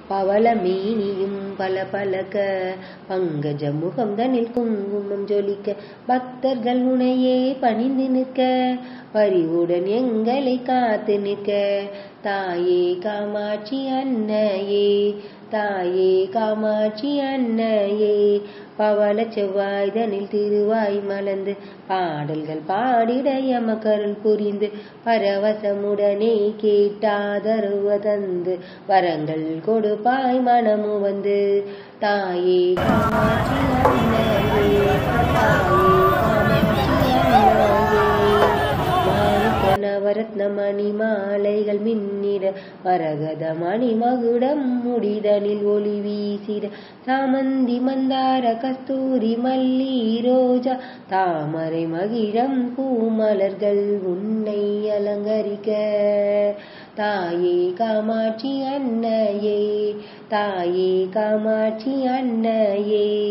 பவளமேனியும் பல பலக பங்கஜ முகம்தனில் குங்குமம் ஜொலிக்க பக்தர்கள் உனையே பணிந்து நிற்க பரிவுடன் எங்களை காத்து நிற்க தாயே காமாட்சி அன்னையே தாயே காமாட்சி அன்னையே பவள செவ்வாய்தனில் திருவாய் மலர்ந்து பாடல்கள் பாடிட எமக்கருள் புரிந்து பரவசமுடனே கேட்டாதருவ தந்து வரங்கள் கொடுப்பாய் மனமு வந்து தாயே காமாட்சி அன்னையே தாயே காமாட்சி அன்னையே மாணிக்க நவரத்ன மணி மாலைகள் மின்னிட மரகத மணி மகுடம் முடிதனில் ஒளி வீசிட சாமந்தி மந்தார கஸ்தூரி மல்லி ரோஜா தாமரை மகிழம் பூமலர்கள் உன்னை அலங்கரிக்க தாயே காமாட்சி அன்னையே தாயே காமாட்சி அன்னையே